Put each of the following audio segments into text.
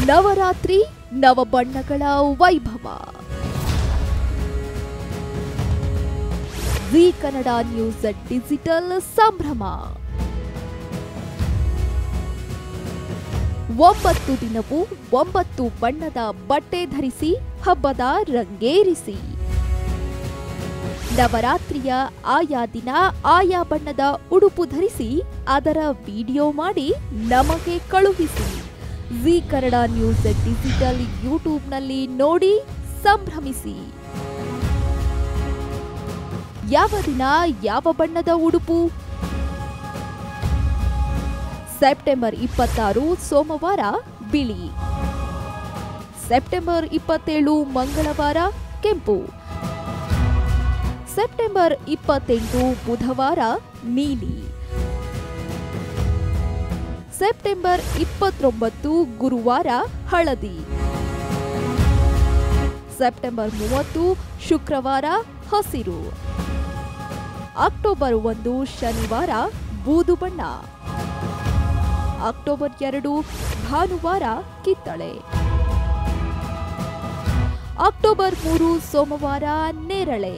ನವರಾತ್ರಿ ನವಬಣ್ಣಗಳ ವೈಭವ G Kannada news digital ಸಂಭ್ರಮ ಒಂಬತ್ತು ದಿನವೂ ಒಂಬತ್ತು ಬಣ್ಣದ ಬಟ್ಟೆ ಧರಿಸಿ ಹಬ್ಬದ ರಂಗೇರಿಸಿ ನವರಾತ್ರಿಯ ಆಯಾ ದಿನ ಆಯಾ ಬಣ್ಣದ ಉಡುಪು ಧರಿಸಿ ಅದರ ವಿಡಿಯೋ ಮಾಡಿ ನಮಗೆ ಕಳುಹಿಸಿ ಜಿ ಕನ್ನಡ ನ್ಯೂಸ್ ಡಿಜಿಟಲ್ ಯೂಟ್ಯೂಬ್ನಲ್ಲಿ ನೋಡಿ ಸಂಭ್ರಮಿಸಿ ಯಾವ ದಿನ ಯಾವ ಬಣ್ಣದ ಉಡುಪು ಸೆಪ್ಟೆಂಬರ್ ಇಪ್ಪತ್ತಾರು ಸೋಮವಾರ ಬಿಳಿ ಸೆಪ್ಟೆಂಬರ್ ಇಪ್ಪತ್ತೇಳು ಮಂಗಳವಾರ ಕೆಂಪು ಸೆಪ್ಟೆಂಬರ್ ಇಪ್ಪತ್ತೆಂಟು ಬುಧವಾರ ನೀಲಿ ಸೆಪ್ಟೆಂಬರ್ ಇಪ್ಪತ್ತೊಂಬತ್ತು ಗುರುವಾರ ಹಳದಿ ಸೆಪ್ಟೆಂಬರ್ ಮೂವತ್ತು ಶುಕ್ರವಾರ ಹಸಿರು ಅಕ್ಟೋಬರ್ ಒಂದು ಶನಿವಾರ ಬೂದು ಬಣ್ಣ ಅಕ್ಟೋಬರ್ ಎರಡು ಭಾನುವಾರ ಕಿತ್ತಳೆ ಅಕ್ಟೋಬರ್ ಮೂರು ಸೋಮವಾರ ನೇರಳೆ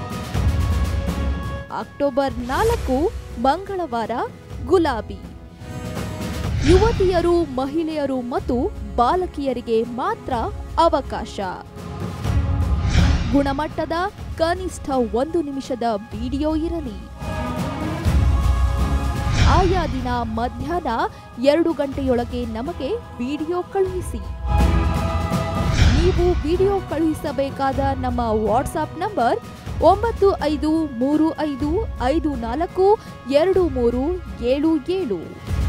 ಅಕ್ಟೋಬರ್ ನಾಲ್ಕು ಮಂಗಳವಾರ ಗುಲಾಬಿ ಯುವತಿಯರು ಮಹಿಳೆಯರು ಮತ್ತು ಬಾಲಕಿಯರಿಗೆ ಮಾತ್ರ ಅವಕಾಶ ಗುಣಮಟ್ಟದ ಕನಿಷ್ಠ ಒಂದು ನಿಮಿಷದ ವಿಡಿಯೋ ಇರಲಿ ಆಯಾ ದಿನ ಮಧ್ಯಾಹ್ನ ಎರಡು ಗಂಟೆಯೊಳಗೆ ನಮಗೆ ವಿಡಿಯೋ ಕಳುಹಿಸಿ ನೀವು ವಿಡಿಯೋ ಕಳುಹಿಸಬೇಕಾದ ನಮ್ಮ ವಾಟ್ಸಾಪ್ ನಂಬರ್ ಒಂಬತ್ತು ಐದು ಮೂರು ಐದು ಐದು ನಾಲ್ಕು ಎರಡು ಮೂರು ಏಳು ಏಳು